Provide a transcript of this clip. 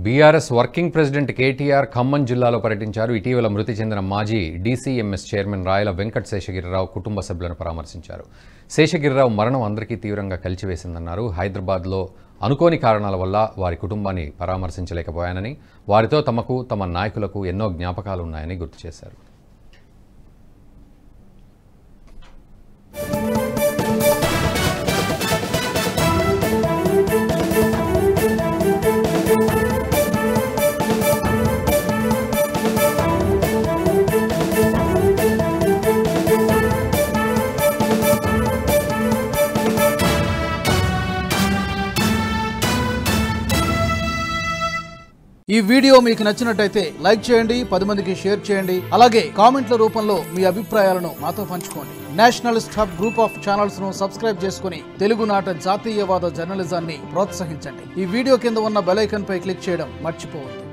BRS working president KTR Khammam జిల్లాలో పర్యటించారు ఇటీవల మృతి చెందిన మాజీ డీసీఎంఎస్ చైర్మన్ రాయల వెంకట్ శేషగిరిరావు కుటుంబ సభ్యులను పరామర్శించారు శేషగిరిరావు మరణం అందరికీ తీవ్రంగా కలిచివేసిందన్నారు హైదరాబాద్లో అనుకోని కారణాల వల్ల వారి కుటుంబాన్ని పరామర్శించలేకపోయానని వారితో తమకు తమ నాయకులకు ఎన్నో జ్ఞాపకాలు ఉన్నాయని గుర్తు చేశారు ఈ వీడియో మీకు నచ్చినట్టయితే లైక్ చేయండి పది మందికి షేర్ చేయండి అలాగే కామెంట్ల రూపంలో మీ అభిప్రాయాలను మాతో పంచుకోండి nationalist hub group of channels ను సబ్స్క్రైబ్ చేసుకుని తెలుగునాట జాతీయవాద జర్నలిజాన్ని ప్రోత్సహించండి ఈ వీడియో కింద ఉన్న బెల్ ఐకాన్ పై క్లిక్ చేయడం మర్చిపోవద్దు